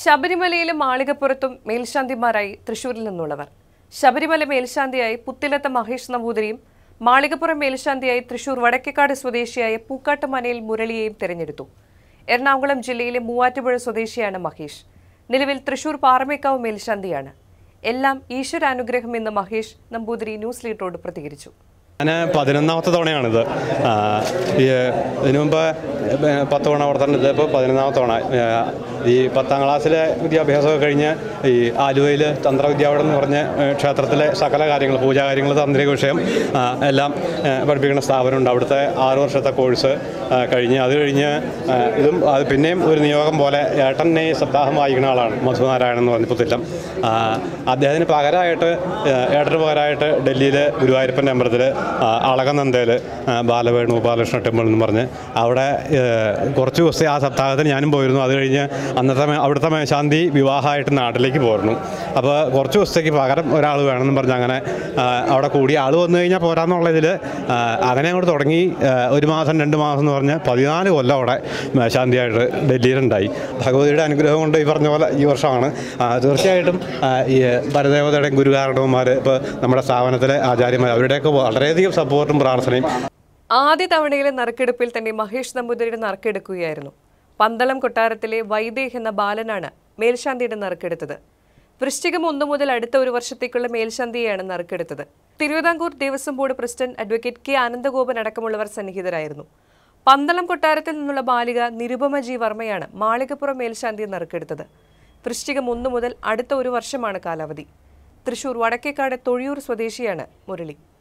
ശബരിമലയിലും മാളികപ്പുറത്തും മേൽശാന്തിമാരായി തൃശൂരിൽ നിന്നുള്ളവർ ശബരിമല മേൽശാന്തിയായി പുത്തിലത്ത മഹേഷ് നമ്പൂതിരിയും മാളികപ്പുറം മേൽശാന്തിയായി തൃശൂർ വടക്കേക്കാട് സ്വദേശിയായ പൂക്കാട്ടുമനയിൽ മുരളിയെയും തെരഞ്ഞെടുത്തു എറണാകുളം ജില്ലയിലെ മൂവാറ്റുപുഴ സ്വദേശിയാണ് മഹേഷ് നിലവിൽ തൃശൂർ പാറമേക്കാവ് മേൽശാന്തിയാണ് എല്ലാം ഈശ്വരാനുഗ്രഹം എന്ന് മഹേഷ് നമ്പൂതിരി ന്യൂസ് ലീഡറോട് പ്രതികരിച്ചു ഞാൻ പതിനൊന്നാമത്തെ തവണയാണിത് ആ, ഈ ഇതിനു മുമ്പ് ഏ, പത്ത് തവണ വളർത്തുന്നത് ഇപ്പോൾ പതിനൊന്നാമത്തെ തവണ ഏ, ഈ പത്താം ക്ലാസ്സിലെ വിദ്യാഭ്യാസമൊക്കെ കഴിഞ്ഞ് ഈ ആലുവയിൽ തന്ത്രവിദ്യാപീഠം എന്ന് പറഞ്ഞ ഏ, ക്ഷേത്രത്തിലെ സകല കാര്യങ്ങൾ പൂജാകാര്യങ്ങൾ താന്ത്രിക വിഷയം ആ, എല്ലാം ഏ, പഠിപ്പിക്കുന്ന സ്ഥാപനമുണ്ട് അവിടുത്തെ ആറ് വർഷത്തെ കോഴ്സ് ആ, കഴിഞ്ഞ് അത് കഴിഞ്ഞ് ആ, ഇതും അത് പിന്നെയും ഒരു നിയോഗം പോലെ ഏട്ടനെ സപ്താഹം വായിക്കുന്ന ആളാണ് മധുനാരായണൻ എന്ന് പറഞ്ഞ പുത്തില്ലം ആ, അദ്ദേഹത്തിന് പകരമായിട്ട് ഏ, ഏട്ടന് പകരമായിട്ട് ഡൽഹിയിൽ ഗുരുവായൂരപ്പൻ്റെ അമ്പലത്തിൽ അളകനന്ദയിൽ ബാലവേണു ബാലകൃഷ്ണ ടെമ്പിൾ എന്ന് പറഞ്ഞ് അവിടെ ഏ, കുറച്ച് ദിവസത്തെ ആ സപ്താഹത്തിന് ഞാനും പോയിരുന്നു അത് കഴിഞ്ഞ് അന്നത്തെ മേ- അവിടുത്തെ മേശാന്തി വിവാഹമായിട്ട് നാട്ടിലേക്ക് പോയിരുന്നു അപ്പോൾ കുറച്ച് ദിവസത്തേക്ക് പകരം ഒരാൾ വേണമെന്ന് പറഞ്ഞ് അങ്ങനെ ആ, അവിടെ കൂടി ആൾ വന്നു കഴിഞ്ഞാൽ പോരാന്നുള്ള ഇതിൽ അങ്ങനെ അങ്ങോട്ട് തുടങ്ങി ആ, ഒരു മാസം രണ്ട് മാസം എന്ന് പറഞ്ഞ് പതിനാല് കൊല്ലം അവിടെ മേശാന്തിയായിട്ട് ഡൽഹിയിലുണ്ടായി ഭഗവതിയുടെ അനുഗ്രഹം കൊണ്ട് ഈ പറഞ്ഞ പോലെ ഈ വർഷമാണ് ആ, തീർച്ചയായിട്ടും ആ, ഈ പരദേവതയുടെയും ഗുരുകാരണവന്മാർ ഇപ്പോൾ നമ്മുടെ സ്ഥാപനത്തിലെ ആചാര്യന്മാർ അവരുടെയൊക്കെ വളരെയധികം സപ്പോർട്ടും പ്രാർത്ഥനയും ആദ്യ തവണയിലെ നറുക്കെടുപ്പിൽ തന്നെ മഹേഷ് നമ്പൂതിരിയുടെ നറുക്കെടുക്കുകയായിരുന്നു പന്തളം കൊട്ടാരത്തിലെ വൈദേഹ് എന്ന ബാലനാണ് മേൽശാന്തിയുടെ നറുക്കെടുത്തത് വൃശ്ചികം ഒന്നു മുതൽ അടുത്ത ഒരു വർഷത്തേക്കുള്ള മേൽശാന്തിയെയാണ് നറുക്കെടുത്തത് Thiruvithamkoor Devaswom board president advocate K Ananthagopan അടക്കമുള്ളവർ സന്നിഹിതരായിരുന്നു പന്തളം കൊട്ടാരത്തിൽ നിന്നുള്ള ബാലിക നിരുപമ ജി വർമ്മയാണ് മാളികപ്പുറം മേൽശാന്തിയെ നറുക്കെടുത്തത് വൃശ്ചികം ഒന്നു മുതൽ അടുത്ത ഒരു വർഷമാണ് കാലാവധി തൃശൂർ വടക്കേക്കാട് തൊഴിയൂർ സ്വദേശിയാണ് മുരളി